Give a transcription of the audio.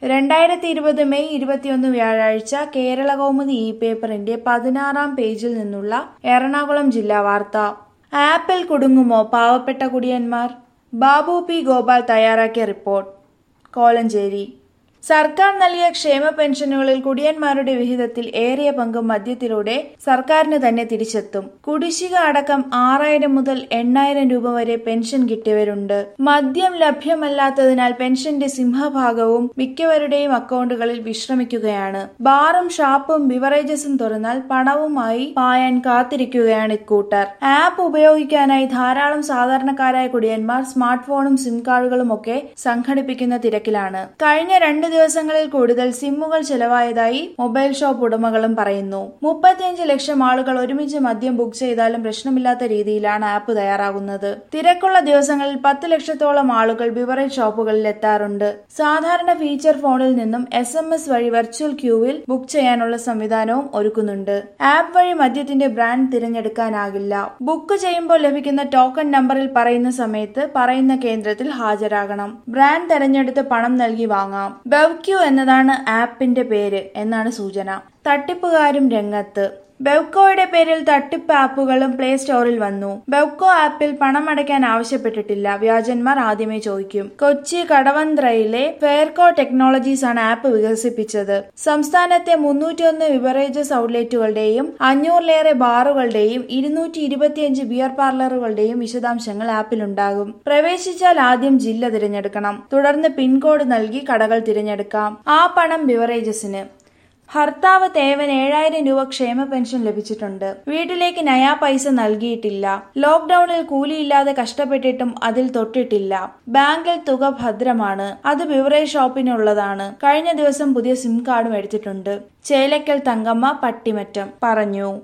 രണ്ടായിരത്തി ഇരുപത് മെയ് ഇരുപത്തിയൊന്ന് വ്യാഴാഴ്ച കേരള കൗമുദി ഇ പേപ്പറിന്റെ പതിനാറാം പേജിൽ നിന്നുള്ള എറണാകുളം ജില്ലാ വാർത്ത ആപ്പിൽ കുടുങ്ങുമോ പാവപ്പെട്ട കുടിയന്മാർ ബാബു പി ഗോപാൽ തയ്യാറാക്കിയ റിപ്പോർട്ട് കോലഞ്ചേരി സർക്കാർ നൽകിയ ക്ഷേമ പെൻഷനുകളിൽ കുടിയന്മാരുടെ വിഹിതത്തിൽ ഏറിയ പങ്കും മദ്യത്തിലൂടെ സർക്കാരിന് തന്നെ തിരിച്ചെത്തും കുടിശ്ശിക അടക്കം ആറായിരം മുതൽ എണ്ണായിരം രൂപ വരെ പെൻഷൻ കിട്ടിയവരുണ്ട് മദ്യം ലഭ്യമല്ലാത്തതിനാൽ പെൻഷന്റെ സിംഹഭാഗവും മിക്കവരുടെയും അക്കൗണ്ടുകളിൽ വിശ്രമിക്കുകയാണ് ബാറും ഷാപ്പും ബിവറേജസും തുറന്നാൽ പണവുമായി പായാൻ കാത്തിരിക്കുകയാണ് ഇക്കൂട്ടർ ആപ്പ് ഉപയോഗിക്കാനായി ധാരാളം സാധാരണക്കാരായ കുടിയന്മാർ സ്മാർട്ട് ഫോണും സിം കാർഡുകളും ഒക്കെ സംഘടിപ്പിക്കുന്ന തിരക്കിലാണ് കഴിഞ്ഞ രണ്ട് ദിവസങ്ങളിൽ കൂടുതൽ സിമ്മുകൾ ചെലവായതായി മൊബൈൽ ഷോപ്പ് ഉടമകളും പറയുന്നു മുപ്പത്തിയഞ്ച് ലക്ഷം ആളുകൾ ഒരുമിച്ച് മദ്യം ബുക്ക് ചെയ്താലും പ്രശ്നമില്ലാത്ത രീതിയിലാണ് ആപ്പ് തയ്യാറാകുന്നത് തിരക്കുള്ള ദിവസങ്ങളിൽ പത്ത് ലക്ഷത്തോളം ആളുകൾ ബിവറേജ് ഷോപ്പുകളിൽ എത്താറുണ്ട് സാധാരണ ഫീച്ചർ ഫോണിൽ നിന്നും എസ് എം എസ് വഴി വെർച്വൽ ക്യൂവിൽ ബുക്ക് ചെയ്യാനുള്ള സംവിധാനവും ഒരുക്കുന്നുണ്ട് ആപ്പ് വഴി മദ്യത്തിന്റെ ബ്രാൻഡ് തിരഞ്ഞെടുക്കാനാകില്ല ബുക്ക് ചെയ്യുമ്പോൾ ലഭിക്കുന്ന ടോക്കൺ നമ്പറിൽ പറയുന്ന സമയത്ത് പറയുന്ന കേന്ദ്രത്തിൽ ഹാജരാകണം ബ്രാൻഡ് തെരഞ്ഞെടുത്ത് പണം നൽകി വാങ്ങാം ബെവ്ക്യൂ എന്നതാണ് ആപ്പിന്റെ പേര് എന്നാണ് സൂചന തട്ടിപ്പുകാരും രംഗത്ത് ബെവ്കോയുടെ പേരിൽ തട്ടിപ്പ് ആപ്പുകളും പ്ലേ സ്റ്റോറിൽ വന്നു ബെവ്കോ ആപ്പിൽ പണം അടയ്ക്കാൻ ആവശ്യപ്പെട്ടിട്ടില്ല വ്യാജന്മാർ ആദ്യമേ ചോദിക്കും കൊച്ചി കടവന്ത്രയിലെ ഫെയർകോ ടെക്നോളജീസ് ആണ് ആപ്പ് വികസിപ്പിച്ചത് സംസ്ഥാനത്തെ മുന്നൂറ്റിയൊന്ന് ബിവറേജസ് ഔട്ട്ലെറ്റുകളുടെയും അഞ്ഞൂറിലേറെ ബാറുകളുടെയും ഇരുന്നൂറ്റി ഇരുപത്തിയഞ്ച് ബിയർ പാർലറുകളുടെയും വിശദാംശങ്ങൾ ആപ്പിലുണ്ടാകും പ്രവേശിച്ചാൽ ആദ്യം ജില്ല തിരഞ്ഞെടുക്കണം തുടർന്ന് പിൻകോഡ് നൽകി കടകൾ തിരഞ്ഞെടുക്കാം ആ പണം ബിവറേജസിന് ഭർത്താവ് തേവൻ ഏഴായിരം രൂപ ക്ഷേമ പെൻഷൻ ലഭിച്ചിട്ടുണ്ട് വീട്ടിലേക്ക് നയാ പൈസ നൽകിയിട്ടില്ല ലോക്ഡൌണിൽ കൂലിയില്ലാതെ കഷ്ടപ്പെട്ടിട്ടും അതിൽ തൊട്ടിട്ടില്ല ബാങ്കിൽ തുക ഭദ്രമാണ് അത് ബിവറേജ് ഷോപ്പിനുള്ളതാണ് കഴിഞ്ഞ ദിവസം പുതിയ സിം കാർഡും എടുത്തിട്ടുണ്ട് ചേലക്കൽ തങ്കമ്മ പട്ടിമറ്റം പറഞ്ഞു